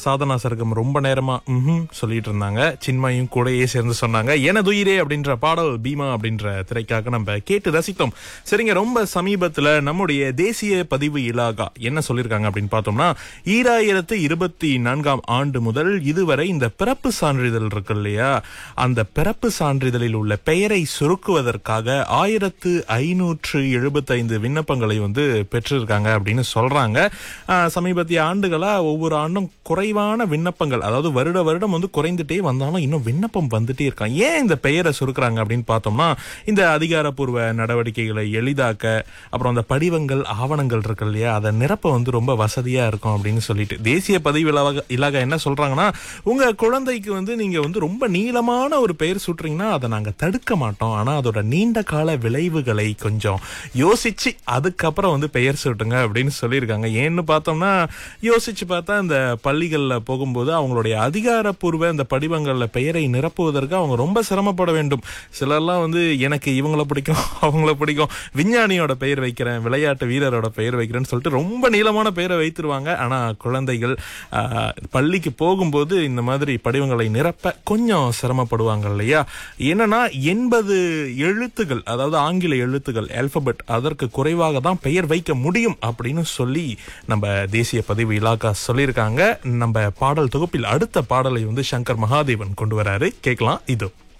சாதனா சர்க்கம் ரொம்ப நேரமா ம்ஹும் சொல்லிட்டு இருந்தாங்க சின்மயும் கூடயே சேர்ந்து சொன்னாங்க எனதுயிரே அப்படின்ற பாடல் பீமா அப்படின்ற திரைக்காக நம்ம கேட்டு ரசித்தோம் சரிங்க ரொம்ப சமீபத்துல நம்முடைய தேசிய பதிவு இலாகா என்ன சொல்லியிருக்காங்க அப்படின்னு பார்த்தோம்னா ஈராயிரத்து இருபத்தி நான்காம் ஆண்டு முதல் இதுவரை இந்த பிறப்பு சான்றிதழ் இருக்கு இல்லையா அந்த பிறப்பு சான்றிதழில் உள்ள பெயரை சுருக்குவதற்காக ஆயிரத்து ஐநூற்று எழுபத்தைந்து விண்ணப்பங்களை வந்து பெற்றிருக்காங்க அப்படின்னு சொல்றாங்க ஆஹ், சமீபத்திய ஆண்டுகளா ஒவ்வொரு ஆண்டும் குறைவான விண்ணப்பங்கள் அதாவது வருட வருடம் வந்து குறைந்துட்டே வந்தாலும் இன்னும் விண்ணப்பம் வந்துட்டே இருக்காங்க ஏன் இந்த பெயரை சுருக்குறாங்க அப்படின்னு பார்த்தோம்னா இந்த அதிகாரப்பூர்வ நடவடிக்கைகளை எளிதாக்க அப்புறம் அந்த படிவங்கள் ஆவணங்கள் இருக்கு இல்லையா அதை நிரப்ப வந்து ரொம்ப வசதியா இருக்கும் அப்படின்னு சொல்லிட்டு தேசிய பதிவு இலாக இலாகா என்ன சொல்றாங்கன்னா உங்க குழந்தைக்கு வந்து நீங்க வந்து ரொம்ப நீளமான ஒரு பெயர் சுட்டுறீங்கன்னா அதை நாங்க தடுக்க மாட்டோம் ஆனா அதோட நீண்ட கால விளைவுகளை கொஞ்சம் யோசிச்சு அதுக்கப்புறம் வந்து பெயர் சூட்டுங்க அப்படின்னு சொல்லியிருக்காங்க ஏன்னு பார்த்தோம்னா யோசிச்சு பார்த்தா இந்த பள்ளிகள்ல போகும்போது அவங்களுடைய அதிகாரப்பூர்வ இந்த படிவங்கள்ல பெயரை நிரப்புவதற்கு அவங்க ரொம்ப சிரமப்பட வேண்டும் சிலர்லாம் வந்து எனக்கு இவங்கள பிடிக்கும் அவங்கள பிடிக்கும் விஞ்ஞானியோட பெயர் வைக்கிறேன் விளையாட்டு வீரரோட பெயர் வைக்கிறேன்னு சொல்லிட்டு ரொம்ப நீளமான பெயரை வைத்துருவாங்க ஆனா குழந்தைகள் ஆஹ், பள்ளிக்கு போகும்போது இந்த மாதிரி படிவங்களை நிரப்ப கொஞ்சம் சிரமப்படுவாங்க இல்லையா என்னன்னா எண்பது எழுத்துகள் அதாவது ஆங்கில எழுத்துகள் ஆல்பபெட் அதற்கு குறைவாக தான் பெயர் வைக்க முடியும் அப்படின்னு சொல்லி நம்ம தேசிய பதிவு இலாக்கா சொல்லியிருக்காங்க நம்ம பாடல் தொகுப்பில் அடுத்த பாடலை வந்து சங்கர் மகாதேவன் கொண்டு வராரு கேட்கலாம் இது